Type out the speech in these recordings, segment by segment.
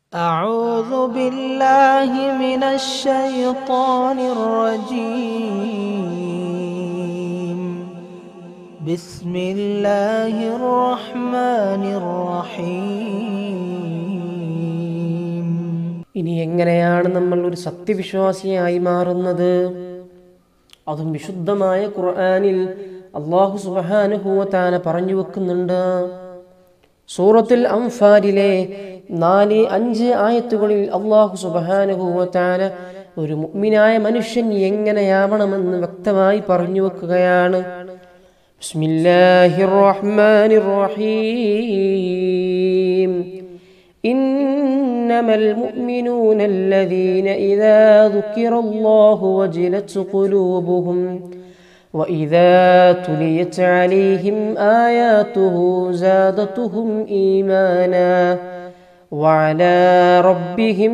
أعوذ بالله من الشيطان الرجيم بسم الله الرحمن الرحيم ഇനി എങ്ങനെയാണ് നമ്മൾ ഒരു സത്യവിശ്വാസിയായി മാറുന്നത് അതും വിശുദ്ധമായ ഖുർആനിൽ അള്ളാഹു സുബാനുഭൂവത്താന പറഞ്ഞു വെക്കുന്നുണ്ട് സൂറത്തുൽ അംഫാലിലെ നാല് അഞ്ച് ആയത്തുകളിൽ അള്ളാഹു സുബാനുഭൂവത്താന ഒരു മുഗ്മിനായ മനുഷ്യൻ എങ്ങനെയാവണമെന്ന് വ്യക്തമായി പറഞ്ഞു വെക്കുകയാണ് ബിസ്മില്ലാഹിർ റഹ്മാനിർ റഹീം إنما المؤمنون الذين إذا ذكر الله وجلت قلوبهم وإذا تليت عليهم آياته زادتهم إيمانا وعلى ربهم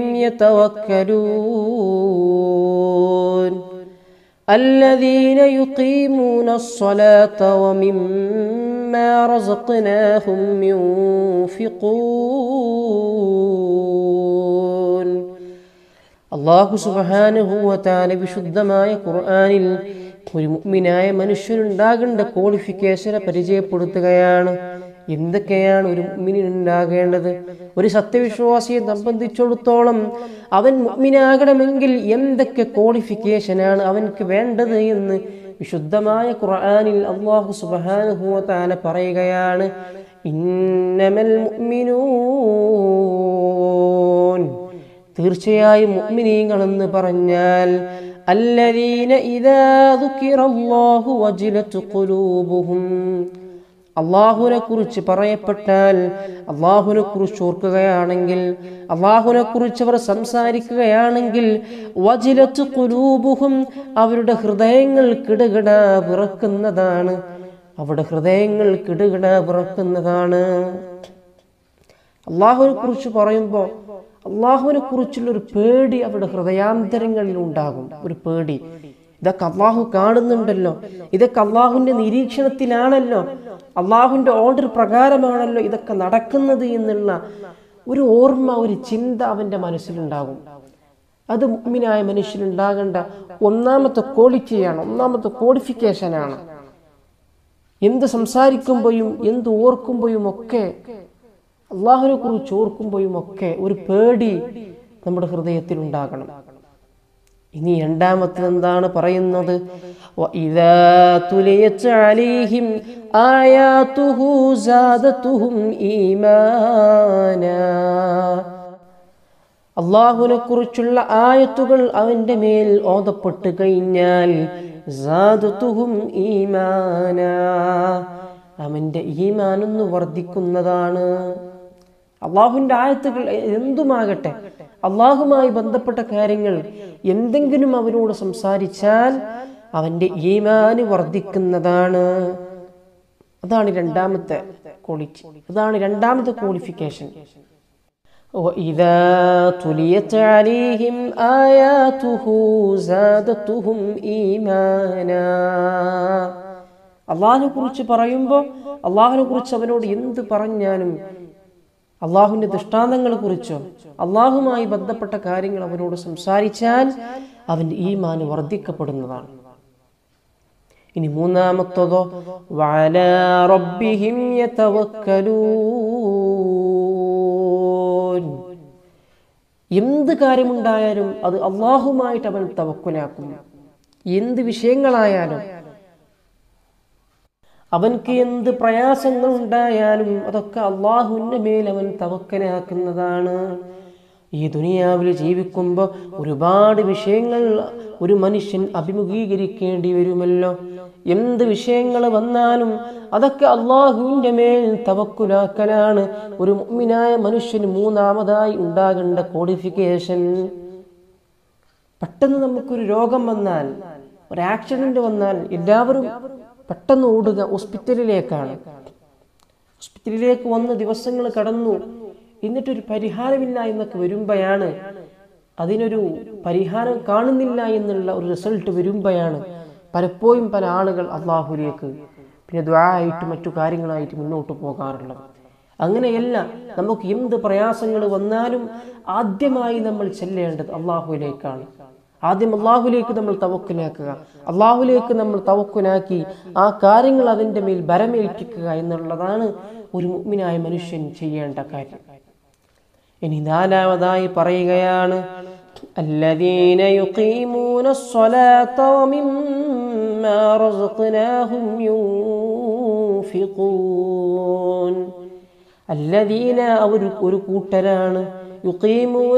يتوكلون الذين يقيمون الصلاة ومما رزقناهم ينفقون അള്ളാഹു സുബാനുഭൂവത്താല വിശുദ്ധമായ ഖുർആാനിൽ ഒരു മുഗ്മിനായ മനുഷ്യനുണ്ടാകേണ്ട ക്വാളിഫിക്കേഷനെ പരിചയപ്പെടുത്തുകയാണ് എന്തൊക്കെയാണ് ഒരു മുഗ്മിനുണ്ടാകേണ്ടത് ഒരു സത്യവിശ്വാസിയെ സംബന്ധിച്ചിടത്തോളം അവൻ മുഗ്മിനാകണമെങ്കിൽ എന്തൊക്കെ ക്വാളിഫിക്കേഷനാണ് അവൻക്ക് വേണ്ടത് എന്ന് വിശുദ്ധമായ ഖുർആാനിൽ അള്ളാഹു സുബാനുഭൂവത്താല പറയുകയാണ് ഇന്നമൽ മുഅ്മിനൂൻ തീർച്ചയായും മുഅ്മിനീങ്ങൾ എന്ന് പറഞ്ഞാൽ അല്ലദീന ഇദാ ദുക്കിറല്ലാഹു വജിലത്ത് ഖുലൂബുഹും അള്ളാഹുവിനെ കുറിച്ച് പറയപ്പെട്ടാൽ അള്ളാഹുവിനെ കുറിച്ച് ഓർക്കുകയാണെങ്കിൽ അള്ളാഹുവിനെ കുറിച്ച് അവർ സംസാരിക്കുകയാണെങ്കിൽ വജിലത്ത് കുലൂബുഹും അവരുടെ ഹൃദയങ്ങൾ കിടുകിട വിറക്കുന്നതാണ് അവരുടെ ഹൃദയങ്ങൾ കിടുകിട വിറക്കുന്നതാണ് അള്ളാഹുവിനെ കുറിച്ച് പറയുമ്പോൾ അള്ളാഹുവിനെ കുറിച്ചുള്ള ഒരു പേടി അവരുടെ ഹൃദയാന്തരങ്ങളിൽ ഉണ്ടാകും ഒരു പേടി ഇതൊക്കെ അള്ളാഹു കാണുന്നുണ്ടല്ലോ ഇതൊക്കെ അള്ളാഹുവിന്റെ നിരീക്ഷണത്തിലാണല്ലോ അള്ളാഹുവിന്റെ ഓർഡർ പ്രകാരമാണല്ലോ ഇതൊക്കെ നടക്കുന്നത് എന്നുള്ള ഒരു ഓർമ്മ ഒരു ചിന്ത അവന്റെ മനസ്സിലുണ്ടാകും അത് മുഗ്മിനായ മനുഷ്യനുണ്ടാകേണ്ട ഒന്നാമത്തെ ക്വാളിറ്റിയാണ് ഒന്നാമത്തെ ക്വാളിഫിക്കേഷനാണ് എന്ത് സംസാരിക്കുമ്പോഴും എന്ത് ഓർക്കുമ്പോഴും ഒക്കെ അള്ളാഹുവിനെ കുറിച്ച് ഓർക്കുമ്പോഴും ഒക്കെ ഒരു പേടി നമ്മുടെ ഹൃദയത്തിൽ ഉണ്ടാകണം ഇനി രണ്ടാമത്തത് എന്താണ് പറയുന്നത് وَإِذَا تُلِيَتْ عَلَيْهِمْ آيَاتُهُ زَادَتْهُمْ إِيمَانًا അള്ളാഹുവിനെ കുറിച്ചുള്ള ആയത്തുകൾ അവന്റെ മേൽ ഓതപ്പെട്ട് കഴിഞ്ഞാൽ സാദത്തുഹും ഈമാന അവന്റെ ഈമാനൊന്ന് വർദ്ധിക്കുന്നതാണ് അള്ളാഹുവിന്റെ ആയത്തുകൾ എന്തുമാകട്ടെ അള്ളാഹുമായി ബന്ധപ്പെട്ട കാര്യങ്ങൾ എന്തെങ്കിലും അവനോട് സംസാരിച്ചാൽ അവന്റെ ഈമാന് വർദ്ധിക്കുന്നതാണ് അതാണ് രണ്ടാമത്തെ ക്വാളിറ്റി അതാണ് രണ്ടാമത്തെ ക്വാളിഫിക്കേഷൻ وإذا تليت عليهم آياته زادتهم إيمانا അള്ളാഹിനെ കുറിച്ച് പറയുമ്പോൾ അള്ളാഹിനെ കുറിച്ച് അവനോട് എന്ത് പറഞ്ഞാലും അള്ളാഹുവിന്റെ ദൃഷ്ടാന്തങ്ങളെ കുറിച്ചോ അള്ളാഹുമായി ബന്ധപ്പെട്ട കാര്യങ്ങൾ അവനോട് സംസാരിച്ചാൽ അവന്റെ ഈമാന് വർദ്ധിക്കപ്പെടുന്നതാണ് ഇനി മൂന്നാമത്തതോ വല റബ്ബിഹിം യതവക്കലൂൻ എന്ത് കാര്യമുണ്ടായാലും അത് അള്ളാഹുമായിട്ട് അവൻ തവക്കുലാക്കും എന്ത് വിഷയങ്ങളായാലും അവൻക്ക് എന്ത് പ്രയാസങ്ങൾ ഉണ്ടായാലും അതൊക്കെ അള്ളാഹുവിൻ്റെ മേൽ അവൻ തവക്കലാക്കുന്നതാണ് ഈ ദുനിയാവിൽ ജീവിക്കുമ്പോൾ ഒരുപാട് വിഷയങ്ങൾ ഒരു മനുഷ്യൻ അഭിമുഖീകരിക്കേണ്ടി വരുമല്ലോ എന്ത് വിഷയങ്ങൾ വന്നാലും അതൊക്കെ അള്ളാഹുവിൻ്റെ മേൽ തവക്കുലാക്കലാണ് ഒരു മുഅ്മിനായ മനുഷ്യന് മൂന്നാമതായി ഉണ്ടാകേണ്ട ക്വാളിഫിക്കേഷൻ പെട്ടെന്ന് നമുക്കൊരു രോഗം വന്നാൽ ഒരു ആക്സിഡന്റ് വന്നാൽ എല്ലാവരും പെട്ടെന്ന് ഓടുക ഹോസ്പിറ്റലിലേക്കാണ് ഹോസ്പിറ്റലിലേക്ക് വന്ന് ദിവസങ്ങൾ കടന്നു എന്നിട്ടൊരു പരിഹാരമില്ല എന്നൊക്കെ വരുമ്പോഴാണ് അതിനൊരു പരിഹാരം കാണുന്നില്ല എന്നുള്ള ഒരു റിസൾട്ട് വരുമ്പോഴാണ് പലപ്പോഴും പല ആളുകൾ അള്ളാഹുലേക്ക് പിന്നെ ദ്വാ ആയിട്ട് മറ്റു കാര്യങ്ങളായിട്ട് മുന്നോട്ട് പോകാറുള്ളത് അങ്ങനെയല്ല നമുക്ക് എന്ത് പ്രയാസങ്ങൾ വന്നാലും ആദ്യമായി നമ്മൾ ചെല്ലേണ്ടത് അള്ളാഹുവിലേക്കാണ് ആദ്യം അള്ളാഹുലേക്ക് നമ്മൾ തവക്കുലാക്കുക അള്ളാഹുലേക്ക് നമ്മൾ തവക്കുലാക്കി ആ കാര്യങ്ങൾ അതിൻ്റെ മേൽ ബരമേൽപ്പിക്കുക എന്നുള്ളതാണ് ഒരു മുഗ്മിനായ മനുഷ്യൻ ചെയ്യേണ്ട കാര്യം ഇനി നാലാമതായി പറയുകയാണ് الذين يقيمون الصلاة ومما رزقناهم ينفقون الذين അവർ ഒരു കൂട്ടരാണ് യുഖീമൂന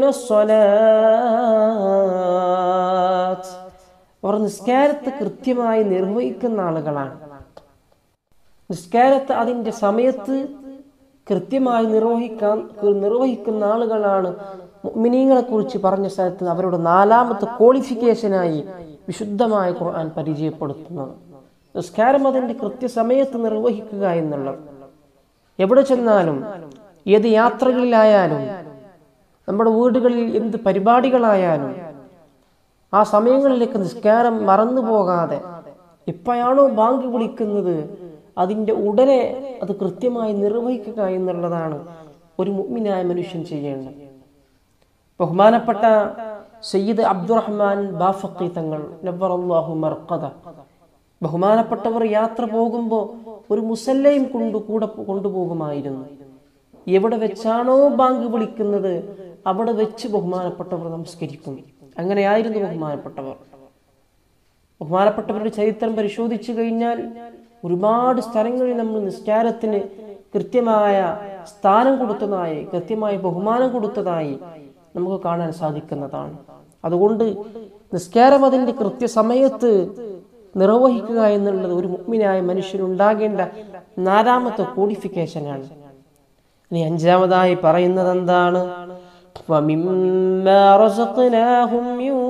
സ്വലാത്ത് അവർ നിസ്കാരത്തെ കൃത്യമായി നിർവഹിക്കുന്ന ആളുകളാണ് നിസ്കാരത്തെ അതിൻ്റെ സമയത്ത് കൃത്യമായി നിർവഹിക്കാൻ നിർവഹിക്കുന്ന ആളുകളാണ് മിനിങ്ങളെ കുറിച്ച് പറഞ്ഞ സ്ഥലത്ത് അവരുടെ നാലാമത്തെ ക്വാളിഫിക്കേഷനായി വിശുദ്ധമായ ഖുർആൻ പരിചയപ്പെടുത്തുന്നത് നിസ്കാരം അതിൻ്റെ കൃത്യസമയത്ത് നിർവഹിക്കുക എന്നുള്ളത് എവിടെ ചെന്നാലും ഏത് യാത്രകളിലായാലും നമ്മുടെ വീടുകളിൽ എന്ത് പരിപാടികളായാലും ആ സമയങ്ങളിലേക്ക് നിസ്കാരം മറന്നു പോകാതെ എപ്പോഴാണോ ബാങ്ക് വിളിക്കുന്നത് അതിൻ്റെ ഉടനെ അത് കൃത്യമായി നിർവഹിക്കുക എന്നുള്ളതാണ് ഒരു മുഗ്മിനായ മനുഷ്യൻ ചെയ്യേണ്ടത് ബഹുമാനപ്പെട്ട സയ്യിദ് അബ്ദുറഹ്മാൻ ബാഫക്കി തങ്ങൾ നബ്ബറല്ലാഹു മർക്കത ബഹുമാനപ്പെട്ടവർ യാത്ര പോകുമ്പോൾ ഒരു മുസല്ലയും കൊണ്ട് കൂടെ കൊണ്ടുപോകുമായിരുന്നു എവിടെ വെച്ചാണോ ബാങ്ക് വിളിക്കുന്നത് അവിടെ വെച്ച് ബഹുമാനപ്പെട്ടവർ നമസ്കരിക്കും അങ്ങനെയായിരുന്നു ബഹുമാനപ്പെട്ടവർ ബഹുമാനപ്പെട്ടവരുടെ ചരിത്രം പരിശോധിച്ചു കഴിഞ്ഞാൽ ഒരുപാട് സ്ഥലങ്ങളിൽ നമ്മൾ നിസ്കാരത്തിന് കൃത്യമായ സ്ഥാനം കൊടുത്തതായി കൃത്യമായ ബഹുമാനം കൊടുത്തതായി നമുക്ക് കാണാൻ സാധിക്കുന്നതാണ് അതുകൊണ്ട് നിസ്കാരം അതിൻ്റെ കൃത്യസമയത്ത് നിർവഹിക്കുക എന്നുള്ളത് ഒരു മുഗ്മിനായ മനുഷ്യനുണ്ടാകേണ്ട നാലാമത്തെ കോഡിഫിക്കേഷനാണ് ഇനി അഞ്ചാമതായി പറയുന്നത് എന്താണ് وَمِمَّا رَزَقْنَاهُمْ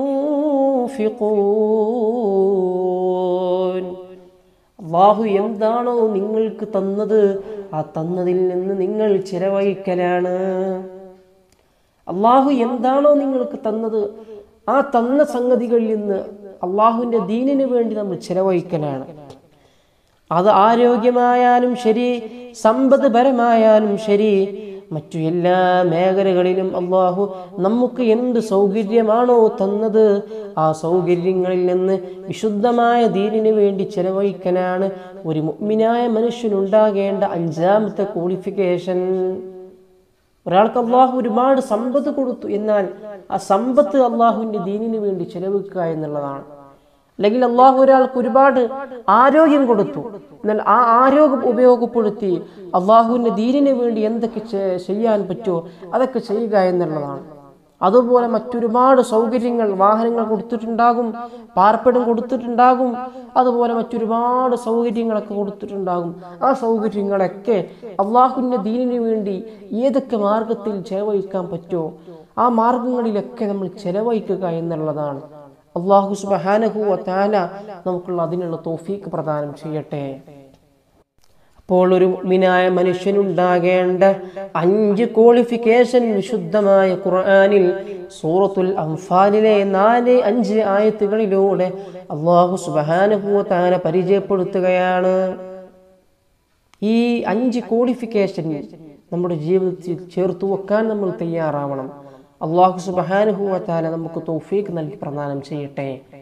يُنْفِقُونَ അള്ളാഹു എന്താണോ നിങ്ങൾക്ക് തന്നത് ആ തന്നതിൽ നിന്ന് നിങ്ങൾ ചിലവഴിക്കലാണ് അള്ളാഹു എന്താണോ നിങ്ങൾക്ക് തന്നത് ആ തന്ന സംഗതികളിൽ നിന്ന് അള്ളാഹുവിൻ്റെ ദീനിന് വേണ്ടി നമ്മൾ ചിലവഴിക്കലാണ് അത് ആരോഗ്യമായാലും ശരി സമ്പദ്പരമായാലും ശരി മറ്റു എല്ലാ മേഖലകളിലും അള്ളാഹു നമുക്ക് എന്ത് സൗകര്യമാണോ തന്നത് ആ സൗകര്യങ്ങളിൽ നിന്ന് വിശുദ്ധമായ ദീനിന് വേണ്ടി ചെലവഴിക്കലാണ് ഒരു മുഗ്മിനായ മനുഷ്യനുണ്ടാകേണ്ട അഞ്ചാമത്തെ ക്വാളിഫിക്കേഷൻ ഒരാൾക്ക് അള്ളാഹു ഒരുപാട് സമ്പത്ത് കൊടുത്തു എന്നാൽ ആ സമ്പത്ത് അള്ളാഹുവിൻ്റെ ദീനിന് വേണ്ടി ചെലവഴിക്കുക എന്നുള്ളതാണ് അല്ലെങ്കിൽ അള്ളാഹു ഒരാൾക്ക് ഒരുപാട് ആരോഗ്യം കൊടുത്തു എന്നാൽ ആ ആരോഗ്യം ഉപയോഗപ്പെടുത്തി അള്ളാഹുവിൻ്റെ ദീനിന് വേണ്ടി എന്തൊക്കെ ചെയ്യാൻ പറ്റുമോ അതൊക്കെ ചെയ്യുക എന്നുള്ളതാണ് അതുപോലെ മറ്റൊരുപാട് സൗകര്യങ്ങൾ വാഹനങ്ങൾ കൊടുത്തിട്ടുണ്ടാകും പാർപ്പിടം കൊടുത്തിട്ടുണ്ടാകും അതുപോലെ മറ്റൊരുപാട് സൗകര്യങ്ങളൊക്കെ കൊടുത്തിട്ടുണ്ടാകും ആ സൗകര്യങ്ങളൊക്കെ അള്ളാഹുവിൻ്റെ ദീനിന് വേണ്ടി ഏതൊക്കെ മാർഗത്തിൽ ചെലവഴിക്കാൻ പറ്റുമോ ആ മാർഗങ്ങളിലൊക്കെ നമ്മൾ ചെലവഴിക്കുക എന്നുള്ളതാണ് അള്ളാഹു സുബഹാനഹു താല നമുക്കുള്ള അതിനുള്ള തോഫീക്ക് പ്രദാനം ചെയ്യട്ടെ അപ്പോൾ ഒരു മിനായ മനുഷ്യനുണ്ടാകേണ്ട അഞ്ച് ക്വാളിഫിക്കേഷൻ വിശുദ്ധമായ ഖുർആനിൽ സൂറത്തുൽ അംഫാലിലെ നാല് അഞ്ച് ആയത്തുകളിലൂടെ അള്ളാഹു സുബഹാനഹു താല പരിചയപ്പെടുത്തുകയാണ് ഈ അഞ്ച് ക്വാളിഫിക്കേഷൻ നമ്മുടെ ജീവിതത്തിൽ ചേർത്തു വെക്കാൻ നമ്മൾ തയ്യാറാവണം അള്ളാഹു സുബഹാനുഹുവ താല നമുക്ക് തൗഫീഖ് നൽകി പ്രദാനം ചെയ്യട്ടെ